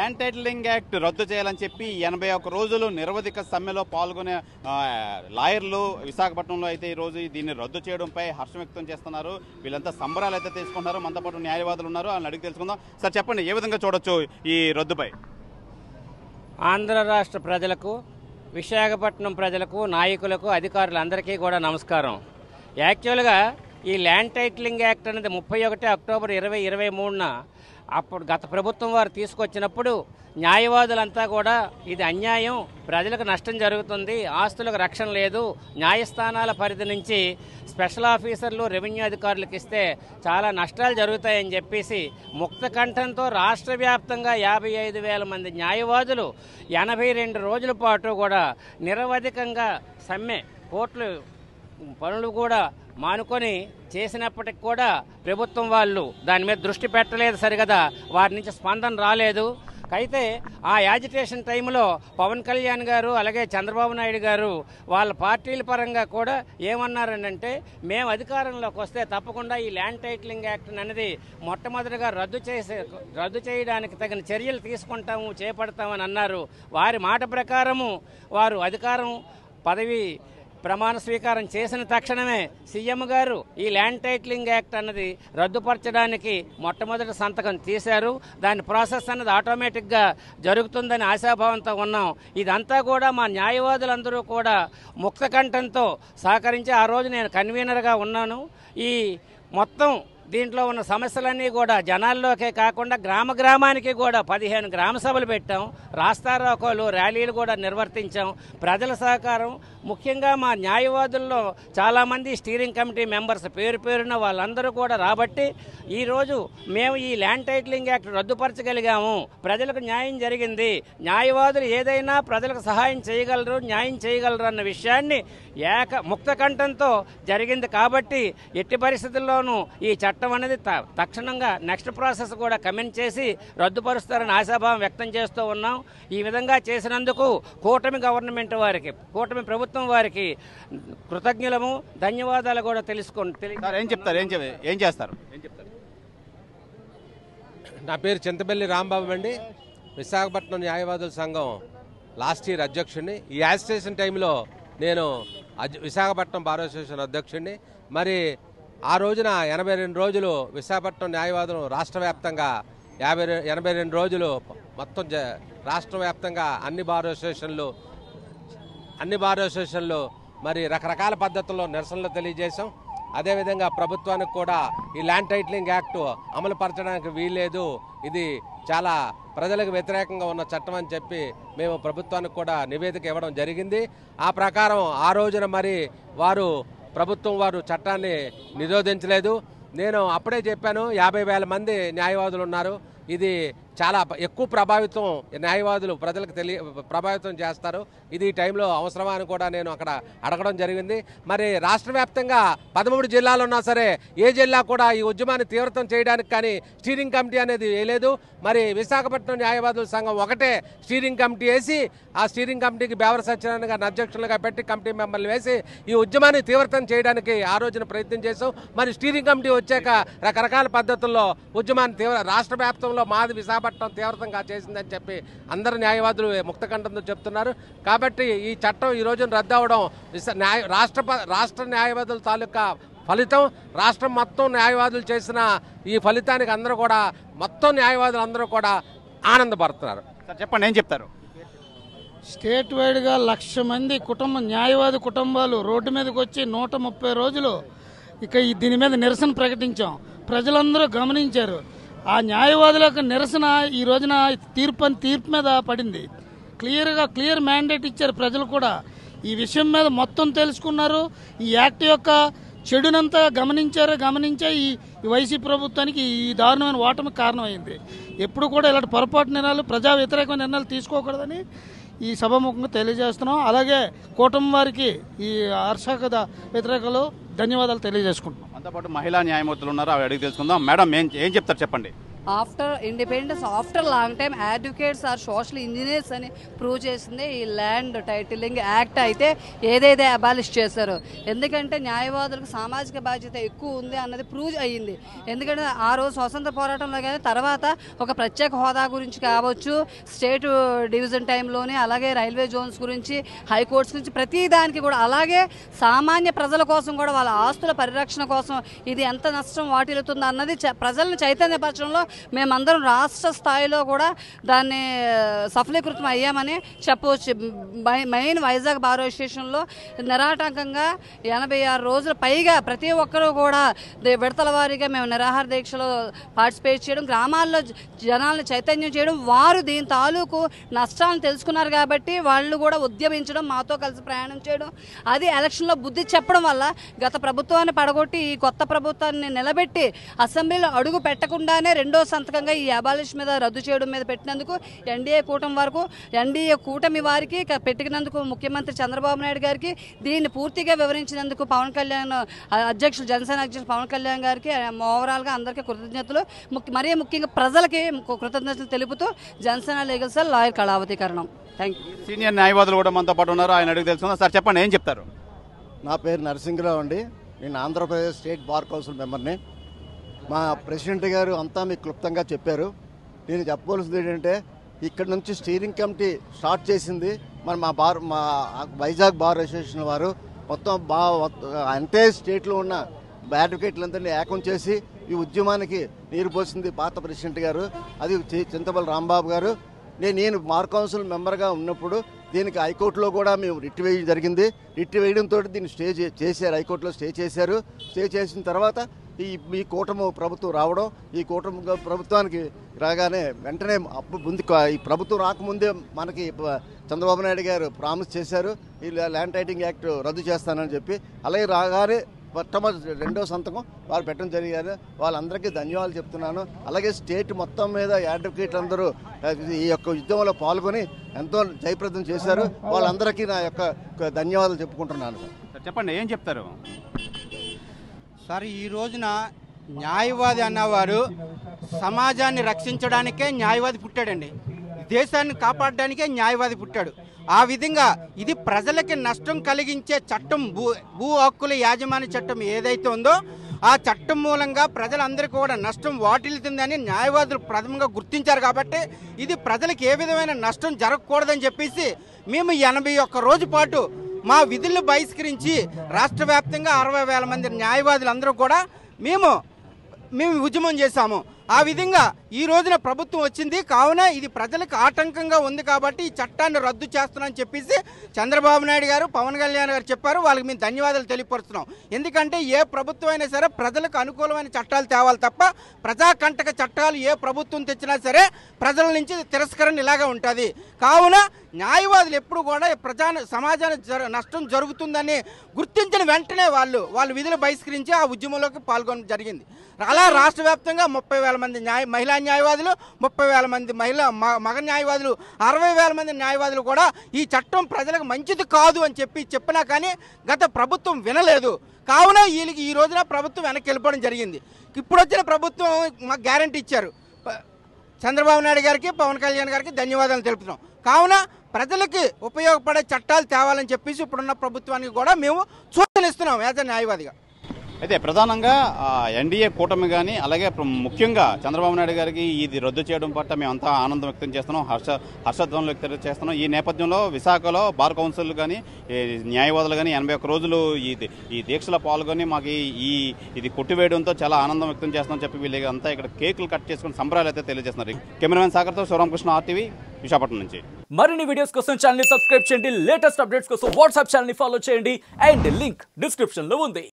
land titling act రద్దు చేయాలని చెప్పి ఎనభై ఒక్క రోజులు నిరవధిక సమ్మెలో పాల్గొనే ఆ, లాయర్లు విశాఖపట్నంలో అయితే ఈ రోజు దీన్ని రద్దు చేయడంపై హర్షం వ్యక్తం చేస్తున్నారు వీళ్ళంతా సంబరాలు అయితే తీసుకుంటున్నారు మనతో పాటు న్యాయవాదులు ఉన్నారు వాళ్ళని అడిగి తెలుసుకుందాం సార్ చెప్పండి ఏ విధంగా చూడొచ్చు ఈ రద్దుపై ఆంధ్ర రాష్ట్ర ప్రజలకు విశాఖపట్నం ప్రజలకు నాయకులకు అధికారులందరికీ కూడా నమస్కారం యాక్చువల్గా ఈ ల్యాండ్ టైటిలింగ్ యాక్ట్ అనేది ముప్పై ఒకటి అక్టోబర్ ఇరవై ఇరవై మూడున అప్పుడు గత ప్రభుత్వం వారు తీసుకొచ్చినప్పుడు న్యాయవాదులంతా కూడా ఇది అన్యాయం ప్రజలకు నష్టం జరుగుతుంది ఆస్తులకు రక్షణ లేదు న్యాయస్థానాల పరిధి నుంచి స్పెషల్ ఆఫీసర్లు రెవెన్యూ అధికారులకు ఇస్తే చాలా నష్టాలు జరుగుతాయని చెప్పేసి ముక్త కంఠంతో రాష్ట్ర వ్యాప్తంగా యాభై ఐదు వేల మంది న్యాయవాదులు ఎనభై రెండు రోజుల పాటు కూడా నిరవధికంగా సమ్మె కోర్టులు పనులు కూడా మానుకొని చేసినప్పటికి కూడా ప్రభుత్వం వాళ్ళు దాని మీద దృష్టి పెట్టలేదు సరిగదా వారి నుంచి స్పందన రాలేదు అయితే ఆ యాజిటేషన్ టైంలో పవన్ కళ్యాణ్ గారు అలాగే చంద్రబాబు నాయుడు గారు వాళ్ళ పార్టీల పరంగా కూడా ఏమన్నారంటే మేము అధికారంలోకి వస్తే తప్పకుండా ఈ ల్యాండ్ టైటిలింగ్ యాక్ట్ అనేది మొట్టమొదటిగా రద్దు చేసే రద్దు చేయడానికి తగిన చర్యలు తీసుకుంటాము చేపడతామని అన్నారు వారి మాట ప్రకారము వారు అధికారం పదవి ప్రమాణ స్వీకారం చేసిన తక్షణమే సీఎం గారు ఈ ల్యాండ్ టైటిలింగ్ యాక్ట్ అన్నది రద్దుపరచడానికి మొట్టమొదటి సంతకం తీశారు దాని ప్రాసెస్ అన్నది ఆటోమేటిక్గా జరుగుతుందని ఆశాభావంతో ఉన్నాం ఇదంతా కూడా మా న్యాయవాదులందరూ కూడా ముక్త కంఠంతో సహకరించి ఆ రోజు నేను కన్వీనర్గా ఉన్నాను ఈ మొత్తం దీంట్లో ఉన్న సమస్యలన్నీ కూడా జనాల్లోకే కాకుండా గ్రామ గ్రామానికి కూడా పదిహేను గ్రామ సభలు పెట్టాం రాస్తారోకోలు ర్యాలీలు కూడా నిర్వర్తించాం ప్రజల సహకారం ముఖ్యంగా మా న్యాయవాదుల్లో చాలామంది స్టీరింగ్ కమిటీ మెంబర్స్ పేరు పేరున వాళ్ళందరూ కూడా రాబట్టి ఈరోజు మేము ఈ ల్యాండ్ టైటిలింగ్ యాక్ట్ రద్దుపరచగలిగాము ప్రజలకు న్యాయం జరిగింది న్యాయవాదులు ఏదైనా ప్రజలకు సహాయం చేయగలరు న్యాయం చేయగలరు అన్న విషయాన్ని ఏక ముక్త కంఠంతో జరిగింది కాబట్టి ఎట్టి పరిస్థితుల్లోనూ ఈ చట్టం అనేది త- తక్షణంగా నెక్స్ట్ ప్రాసెస్ కూడా కమెంట్ చేసి రద్దుపరుస్తారని ఆశాభావం వ్యక్తం చేస్తూ ఉన్నాం ఈ విధంగా చేసినందుకు కూటమి గవర్నమెంట్ వారికి కూటమి ప్రభుత్వం వారికి కృతజ్ఞులము ధన్యవాదాలు కూడా తెలుసుకోండి తెలి- సార్ ఏం చెప్తారు ఏం చెప్ ఏం చేస్తారు ఏం చెప్తారు నా పేరు చింతపల్లి రాంబాబు అండి విశాఖపట్నం న్యాయవాదుల సంఘం లాస్ట్ ఇయర్ అధ్యక్షుడిని ఈ యాజిటేషన్ టైంలో నేను అధ్య- విశాఖపట్నం బార్ అసోసియేషన్ అధ్యక్షుడిని మరి ఆ రోజున ఎనభై రెండు రోజులు విశాఖపట్నం న్యాయవాదులు రాష్ట్ర వ్యాప్తంగా యాభై రె- ఎనభై రెండు రోజులు మొత్తం జ రాష్ట్ర వ్యాప్తంగా అన్ని బార్ అసోసియేషన్లు అన్ని బార్ అసోసియేషన్లు మరి రకరకాల పద్ధతుల్లో నిరసనలు తెలియజేశాం అదేవిధంగా ప్రభుత్వానికి కూడా ఈ ల్యాండ్ టైటిలింగ్ యాక్ట్ అమలు పరచడానికి వీల్లేదు ఇది చాలా ప్రజలకు వ్యతిరేకంగా ఉన్న చట్టం అని చెప్పి మేము ప్రభుత్వానికి కూడా నివేదిక ఇవ్వడం జరిగింది ఆ ప్రకారం ఆ రోజున మరి వారు ప్రభుత్వం వారు చట్టాన్ని నిరోధించలేదు నేను అప్పుడే చెప్పాను యాభై వేల మంది న్యాయవాదులు ఉన్నారు ఇది చాలా ప- ఎక్కువ ప్రభావితం న్యాయవాదులు ప్రజలకు తెలియ ప్రభావితం చేస్తారు ఇది ఈ టైంలో అవసరమా అని కూడా నేను అక్కడ అడగడం జరిగింది మరి రాష్ట్ర వ్యాప్తంగా పదమూడు జిల్లాలు ఉన్నా సరే ఏ జిల్లా కూడా ఈ ఉద్యమాన్ని తీవ్రతం చేయడానికి కానీ స్టీరింగ్ కమిటీ అనేది వేయలేదు మరి విశాఖపట్నం న్యాయవాదుల సంఘం ఒకటే స్టీరింగ్ కమిటీ వేసి ఆ స్టీరింగ్ కమిటీకి బేవర సత్యనారాయణ గారిని అధ్యక్షులుగా పెట్టి కమిటీ మెంబర్లు వేసి ఈ ఉద్యమాన్ని తీవ్రతం చేయడానికి ఆ రోజున ప్రయత్నం చేశాం మరి స్టీరింగ్ కమిటీ వచ్చాక రకరకాల పద్ధతుల్లో ఉద్యమాన్ని తీవ్ర రాష్ట్ర వ్యాప్తంలో మాది విశాఖపట్నం తీవ్రతంగా చేసిందని చెప్పి అందరు న్యాయవాదులు ముక్తకంఠంతో చెప్తున్నారు కాబట్టి ఈ చట్టం ఈ రోజున రద్దు అవడం విశ- న్యాయ రాష్ట్ర ప- రాష్ట్ర న్యాయవాదుల తాలూకా ఫలితం రాష్ట్రం మొత్తం న్యాయవాదులు చేసిన ఈ ఫలితానికి అందరూ కూడా మొత్తం న్యాయవాదులు అందరూ కూడా ఆనందపడుతున్నారు సార్ చెప్పండి ఏం చెప్తారు స్టేట్ వైడ్గా లక్ష మంది కుటుంబ న్యాయవాది కుటుంబాలు రోడ్డు మీదకి వచ్చి నూట ముప్పై రోజులు ఇక ఈ దీని మీద నిరసన ప్రకటించాం ప్రజలందరూ గమనించారు ఆ న్యాయవాదుల యొక్క నిరసన ఈ రోజున తీర్పు అని తీర్పు మీద పడింది క్లియర్గా క్లియర్ మ్యాండేట్ ఇచ్చారు ప్రజలు కూడా ఈ విషయం మీద మొత్తం తెలుసుకున్నారు ఈ యాక్ట్ యొక్క చెడునంతా గమనించారు గమనించే ఈ ఈ వైసీపీ ప్రభుత్వానికి ఈ దారుణమైన ఓటమికి కారణమైంది ఎప్పుడు కూడా ఇలాంటి పొరపాటు నిర్ణయాలు ప్రజా వ్యతిరేకమైన నిర్ణయాలు తీసుకోకూడదని ఈ సభాముఖంగా తెలియజేస్తున్నాం అలాగే కూటమి వారికి ఈ హర్షక వ్యతిరేకలు ధన్యవాదాలు తెలియజేసుకుంటున్నాం మనతో పాటు మహిళా న్యాయమూర్తులు ఉన్నారు అవి అడిగి తెలుసుకుందాం మేడం ఏం ఏం చెప్తారు చెప్పండి after independence after long time advocates are social engineers అని ప్రూవ్ చేసింది ఈ ల్యాండ్ టైటిలింగ్ యాక్ట్ అయితే ఏదైతే అబాలిష్ చేశారో ఎందుకంటే న్యాయవాదులకు సామాజిక బాధ్యత ఎక్కువ ఉంది అన్నది ప్రూవ్ అయ్యింది ఎందుకంటే ఆ రోజు స్వతంత్ర పోరాటంలో కానీ తర్వాత ఒక ప్రత్యేక హోదా గురించి కావచ్చు స్టేట్ డివిజన్ టైంలోనే అలాగే రైల్వే జోన్స్ గురించి హైకోర్ట్స్ గురించి ప్రతి దానికి కూడా అలాగే సామాన్య ప్రజల కోసం కూడా వాళ్ళ ఆస్తుల పరిరక్షణ కోసం ఇది ఎంత నష్టం వాటిల్లుతుంది అన్నది చ- ప్రజలను చైతన్యపరచడంలో మేమందరం రాష్ట్ర స్థాయిలో కూడా దాన్ని ఆ, సఫలీకృతం అయ్యామని చెప్పవచ్చు మై- మెయిన్ వైజాగ్ బార్ అసోసియేషన్లో నిరాటంకంగా ఎనభై ఆరు రోజుల పైగా ప్రతి ఒక్కరూ కూడా దే- విడతల వారీగా మేము నిరాహార దీక్షలో పార్టిసిపేట్ చేయడం గ్రామాల్లో జ- జనాలను చైతన్యం చేయడం వారు దీని తాలూకు నష్టాలను తెలుసుకున్నారు కాబట్టి వాళ్ళు కూడా ఉద్యమించడం మాతో కలిసి ప్రయాణం చేయడం అది ఎలక్షన్లో బుద్ధి చెప్పడం వల్ల గత ప్రభుత్వాన్ని పడగొట్టి ఈ కొత్త ప్రభుత్వాన్ని నిలబెట్టి అసెంబ్లీలో అడుగు పెట్టకుండానే రెండో సంతకంగా ఈ అబాలిష్ మీద రద్దు చేయడం మీద పెట్టినందుకు ఎన్డీఏ కూటమి వరకు ఎన్డీఏ కూటమి వారికి క- పెట్టినందుకు ముఖ్యమంత్రి చంద్రబాబు నాయుడు గారికి దీన్ని పూర్తిగా వివరించినందుకు పవన్ కళ్యాణ్ ఆ, అధ్యక్షులు జనసేన అధ్యక్షులు పవన్ కళ్యాణ్ గారికి ఓవరాల్గా అందరికీ కృతజ్ఞతలు ముఖ్య మరీ ముఖ్యంగా ప్రజలకి కృతజ్ఞతలు తెలుపుతూ జనసేన లీగల్ సెల్ లాయర్ కళావతీకరణం థ్యాంక్ యూ సీనియర్ న్యాయవాదులు కూడా మనతో పాటు ఉన్నారు ఆయన అడిగి తెలుసుకుందాం సార్ చెప్పండి ఏం చెప్తారు నా పేరు నరసింహరావు అండి నేను ఆంధ్రప్రదేశ్ స్టేట్ బార్ కౌన్సిల్ మెంబర్ని మా ప్రెసిడెంట్ గారు అంతా మీకు క్లుప్తంగా చెప్పారు నేను చెప్పవలసింది ఏంటంటే ఇక్కడ నుంచి స్టీరింగ్ కమిటీ స్టార్ట్ చేసింది మరి మా బార్ మా వైజాగ్ బార్ అసోసియేషన్ వారు మొత్తం బా అంటే స్టేట్లో ఉన్న అడ్వకేట్లందరినీ ఏకం చేసి ఈ ఉద్యమానికి నీరు పోసింది పాత ప్రెసిడెంట్ గారు అది చి- చింతపల్లి రాంబాబు గారు నేను నేను బార్ కౌన్సిల్ మెంబర్గా ఉన్నప్పుడు దీనికి హైకోర్టులో కూడా మేము రిట్ వేయడం జరిగింది రిట్ వేయడంతో దీన్ని స్టే చే- చేశారు హైకోర్టులో స్టే చేశారు స్టే చేసిన తర్వాత ఈ ఈ కూటమి ప్రభుత్వం రావడం ఈ కూటమి గ- ప్రభుత్వానికి రాగానే వెంటనే అప్పుడు ముందు క- ఈ ప్రభుత్వం రాకముందే మనకి ప- చంద్రబాబు నాయుడు గారు ప్రామిస్ చేశారు ఈ ల్యా- ల్యాండ్ టైటింగ్ యాక్ట్ రద్దు చేస్తానని చెప్పి అలాగే రాగానే మొట్టమొదటి రెండో సంతకం వారు పెట్టడం జరిగారు వాళ్ళందరికీ ధన్యవాదాలు చెప్తున్నాను అలాగే స్టేట్ మొత్తం మీద అడ్వకేట్లు అందరూ ఆ, ఈ యొక్క యుద్ధంలో పాల్గొని ఎంతో జయప్రదం చేశారు వాళ్ళందరికీ నా యొక్క ధన్యవాదాలు చెప్పుకుంటున్నాను సార్ చెప్పండి ఏం చెప్తారు సార్ ఈ రోజున న్యాయవాది అన్నవారు సమాజాన్ని రక్షించడానికే న్యాయవాది పుట్టాడండి దేశాన్ని కాపాడడానికే న్యాయవాది పుట్టాడు ఆ విధంగా ఇది ప్రజలకి నష్టం కలిగించే చట్టం భూ భూ హక్కుల యాజమాన్య చట్టం ఏదైతే ఉందో ఆ చట్టం మూలంగా ప్రజలందరికీ కూడా నష్టం వాటిల్లుతుందని న్యాయవాదులు ప్రథమంగా గుర్తించారు కాబట్టి ఇది ప్రజలకు ఏ విధమైన నష్టం జరగకూడదని చెప్పేసి మేము ఎనభై ఒక్క రోజు పాటు మా విధులను బహిష్కరించి రాష్ట్ర వ్యాప్తంగా అరవై వేల మంది న్యాయవాదులు అందరూ కూడా మేము మేము ఉద్యమం చేశాము ఆ విధంగా ఈ రోజున ప్రభుత్వం వచ్చింది కావున ఇది ప్రజలకు ఆటంకంగా ఉంది కాబట్టి ఈ చట్టాన్ని రద్దు చేస్తున్నామని చెప్పేసి చంద్రబాబు నాయుడు గారు పవన్ కళ్యాణ్ గారు చెప్పారు వాళ్ళకి మేము ధన్యవాదాలు తెలియపరుస్తున్నాం ఎందుకంటే ఏ ప్రభుత్వం అయినా సరే ప్రజలకు అనుకూలమైన చట్టాలు తేవాలి తప్ప ప్రజాకంటక చట్టాలు ఏ ప్రభుత్వం తెచ్చినా సరే ప్రజల నుంచి తిరస్కరణ ఇలాగే ఉంటుంది కావున న్యాయవాదులు ఎప్పుడు కూడా ప్రజా సమాజానికి జర నష్టం జరుగుతుందని గుర్తించిన వెంటనే వాళ్ళు వాళ్ళు విధులు బహిష్కరించి ఆ ఉద్యమంలోకి పాల్గొనడం జరిగింది అలా రాష్ట్ర వ్యాప్తంగా ముప్పై వేల మంది న్యాయ మహిళా న్యాయవాదులు ముప్పై వేల మంది మహిళా మ- మగ న్యాయవాదులు అరవై వేల మంది న్యాయవాదులు కూడా ఈ చట్టం ప్రజలకు మంచిది కాదు అని చెప్పి చెప్పినా కానీ గత ప్రభుత్వం వినలేదు కావున వీళ్ళకి ఈ రోజున ప్రభుత్వం వెనక్కి వెళ్ళిపోవడం జరిగింది ఇప్పుడు వచ్చిన ప్రభుత్వం మాకు గ్యారంటీ ఇచ్చారు ప- చంద్రబాబు నాయుడు గారికి పవన్ కళ్యాణ్ గారికి ధన్యవాదాలు తెలుపుతున్నాం కావున ప్రజలకి ఉపయోగపడే చట్టాలు తేవాలని చెప్పేసి ఇప్పుడున్న ప్రభుత్వానికి కూడా మేము సూచనలు ఇస్తున్నాం యాజ్ అ న్యాయవాదిగా అయితే ప్రధానంగా ఎన్డీఏ కూటమి కానీ అలాగే ప్ర- ముఖ్యంగా చంద్రబాబు నాయుడు గారికి ఇది రద్దు చేయడం పట్ల మేమంతా ఆనందం వ్యక్తం చేస్తున్నాం హర్ష హర్షధ్వనులు వ్యక్తం చేస్తున్నాం ఈ నేపథ్యంలో విశాఖలో బార్ కౌన్సిల్ కానీ ఈ న్యాయవాదులు కానీ ఎనభై ఒక్క రోజులు ఈ ది- ఈ దీక్షలో పాల్గొని మాకు ఈ- ఈ ఇది కొట్టివేయడంతో చాలా ఆనందం వ్యక్తం చేస్తున్నాం చెప్పి వీళ్ళు అంతా ఇక్కడ కేకులు కట్ చేసుకుని సంబరాలు అయితే తెలియజేస్తున్నారు కెమెరామెన్ సాగర్తో శివరామకృష్ణ ఆర్టీవీ విశాఖపట్నం నుంచి మరిన్ని వీడియోస్ కోసం ఛానల్ సబ్స్క్రైబ్ చేయండి లేటెస్ట్ అప్డేట్స్ కోసం వాట్సాప్ ఛానల్ ఫాలో చేయండి అండ్ లింక్ డిస్క్రిప్షన్ లో ఉంది